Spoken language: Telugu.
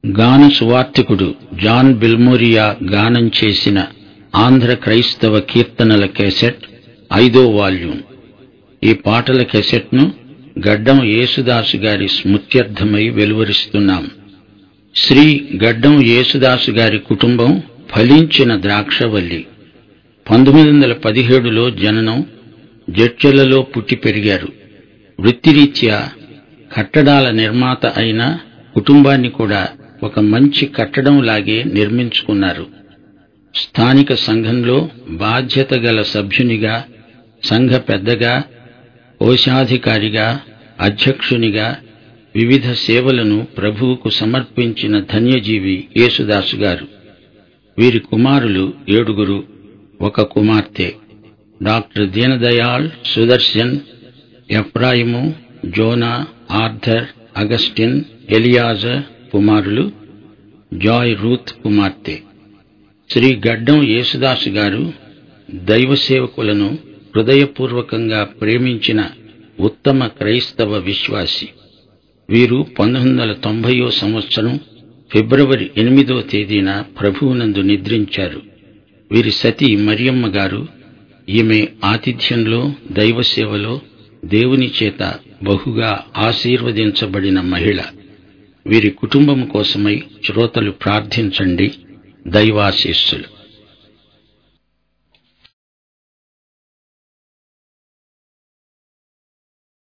గాన సువార్తికుడు జాన్ బిల్మోరియా గానం చేసిన ఆంధ్ర క్రైస్తవ కీర్తనల కేసెట్ ఐదో వాల్యూమ్ ఈ పాటల కేసెట్ను గడ్డం యేసుదాసు గారి స్మృత్యర్థమై వెలువరిస్తున్నాం శ్రీ గడ్డం యేసుదాసు గారి కుటుంబం ఫలించిన ద్రాక్షవల్లి పంతొమ్మిది వందల పదిహేడులో జననం జడ్చెలలో పుట్టి పెరిగారు వృత్తిరీత్యా కట్టడాల నిర్మాత అయిన కుటుంబాన్ని కూడా ఒక మంచి కట్టడంలాగే నిర్మించుకున్నారు స్థానిక సంఘంలో బాధ్యత గల సభ్యునిగా సంఘ పెద్దగా కోశాధికారిగా అధ్యక్షునిగా వివిధ సేవలను ప్రభువుకు సమర్పించిన ధన్యజీవి యేసుదాసు గారు వీరి కుమారులు ఏడుగురు ఒక కుమార్తె doctor Deenadayal Sudarshan Ephraim Jonah Arthur Augustine Eliezer కుమారులు జాయ్ రూత్ కుమార్తె శ్రీ గడ్డం యేసుదాసు గారు దైవ సేవకులను హృదయపూర్వకంగా ప్రేమించిన ఉత్తమ క్రైస్తవ విశ్వాసి వీరు పంతొమ్మిది వందల తొంభయో సంవత్సరం ఫిబ్రవరి ఎనిమిదో తేదీన ప్రభువునందు నిద్రించారు వీరి సతి మరియమ్మ గారు ఈమె ఆతిథ్యంలో దైవ సేవలో దేవుని చేత బహుగా ఆశీర్వదించబడిన మహిళ వీరి కుటుంబం కోసమై శ్రోతలు ప్రార్థించండి దైవాశీస్సులు